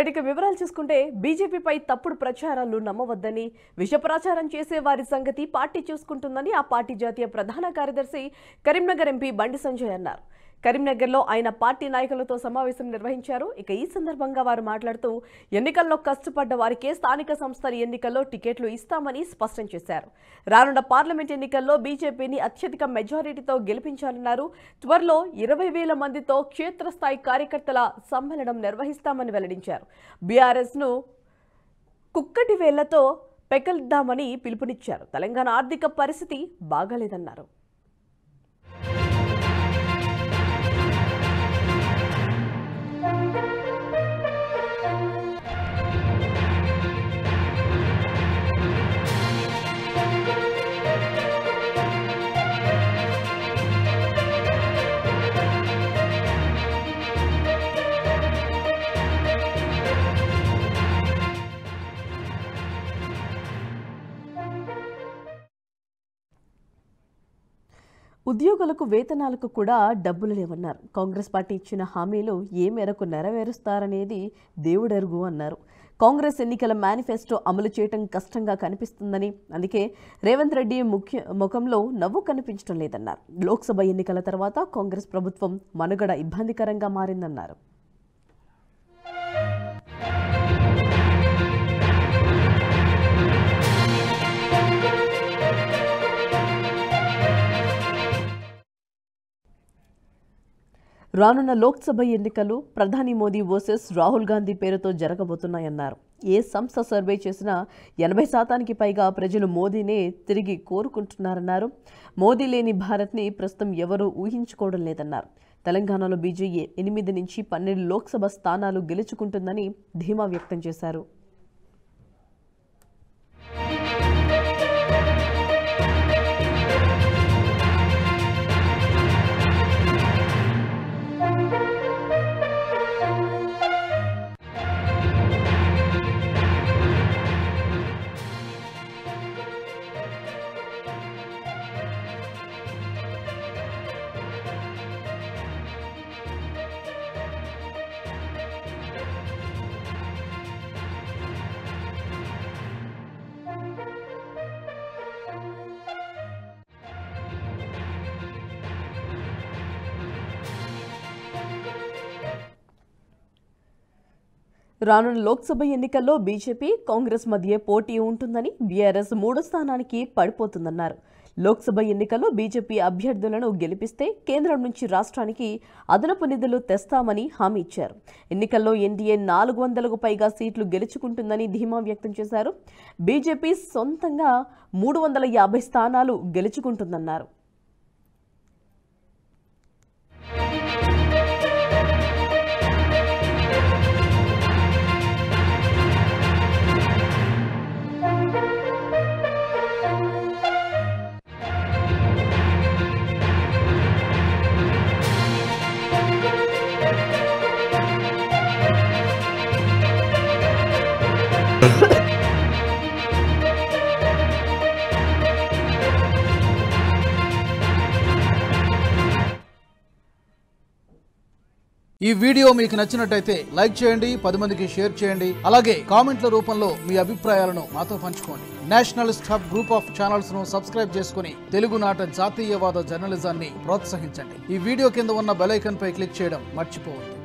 right ఇక వివరాలు చూసుకుంటే బీజేపీపై తప్పుడు ప్రచారాలు నమ్మవద్దని విష ప్రచారం చేసే వారి సంగతి పార్టీ చూసుకుంటుందని ఆ పార్టీ జాతీయ ప్రధాన కార్యదర్శి కరీంనగర్ ఎంపీ బండి సంజయ్ అన్నారు కరీంనగర్లో ఆయన పార్టీ నాయకులతో సమావేశం నిర్వహించారు ఇక ఈ సందర్భంగా వారు మాట్లాడుతూ ఎన్నికల్లో కష్టపడ్డ వారికే స్థానిక సంస్థల ఎన్నికల్లో టికెట్లు ఇస్తామని స్పష్టం చేశారు రానున్న పార్లమెంట్ ఎన్నికల్లో బీజేపీని అత్యధిక మెజారిటీతో గెలిపించాలన్నారు త్వరలో ఇరవై వేల మందితో క్షేత్రస్థాయి కార్యకర్తల సమ్మేళనం నిర్వహిస్తామని వెల్లడించారు బీఆర్ఎస్ ను కుక్కటి వేళ్లతో పెకలిద్దామని పిలుపునిచ్చారు తెలంగాణ ఆర్థిక పరిస్థితి బాగాలేదన్నారు ఉద్యోగులకు వేతనాలకు కూడా డబ్బులు లేవన్నారు కాంగ్రెస్ పార్టీ ఇచ్చిన హామీలు ఏ మేరకు నెరవేరుస్తారనేది దేవుడెరుగు అన్నారు కాంగ్రెస్ ఎన్నికల మేనిఫెస్టో అమలు చేయటం కష్టంగా కనిపిస్తుందని అందుకే రేవంత్ రెడ్డి ముఖ్య ముఖంలో నవ్వు కనిపించడం లేదన్నారు లోక్సభ ఎన్నికల తర్వాత కాంగ్రెస్ ప్రభుత్వం మనుగడ ఇబ్బందికరంగా మారిందన్నారు రానున్న లోక్సభ ఎన్నికలు ప్రధాని మోదీ వర్సెస్ రాహుల్ గాంధీ పేరుతో జరగబోతున్నాయన్నారు ఏ సంస్థ సర్వే చేసినా ఎనభై శాతానికి పైగా ప్రజలు మోదీనే తిరిగి కోరుకుంటున్నారన్నారు మోదీ లేని భారత్ని ప్రస్తుతం ఎవరూ ఊహించుకోవడం లేదన్నారు తెలంగాణలో బీజేపీ ఎనిమిది నుంచి పన్నెండు లోక్సభ స్థానాలు గెలుచుకుంటుందని ధీమా వ్యక్తం చేశారు రానున్న లోక్సభ ఎన్నికల్లో బీజేపీ కాంగ్రెస్ మధ్య పోటీ ఉంటుందని బీఆర్ఎస్ మూడో స్థానానికి పడిపోతుందన్నారు లోక్సభ ఎన్నికల్లో బీజేపీ అభ్యర్థులను గెలిపిస్తే కేంద్రం నుంచి రాష్ట్రానికి అదనపు నిధులు తెస్తామని హామీ ఇచ్చారు ఎన్నికల్లో ఎన్డీఏ నాలుగు వందలకు పైగా సీట్లు గెలుచుకుంటుందని ధీమా వ్యక్తం చేశారు బీజేపీ సొంతంగా మూడు వందల యాభై స్థానాలు గెలుచుకుంటుందన్నారు ఈ వీడియో మీకు నచ్చినట్టయితే లైక్ చేయండి పది మందికి షేర్ చేయండి అలాగే కామెంట్ల రూపంలో మీ అభిప్రాయాలను మాతో పంచుకోండి nationalist hub group of channels ను సబ్స్క్రైబ్ చేసుకుని తెలుగునాట జాతీయవాద జర్నలిజాన్ని ప్రోత్సహించండి ఈ వీడియో కింద ఉన్న బెల్ ఐకాన్ పై క్లిక్ చేయడం మర్చిపోవద్దు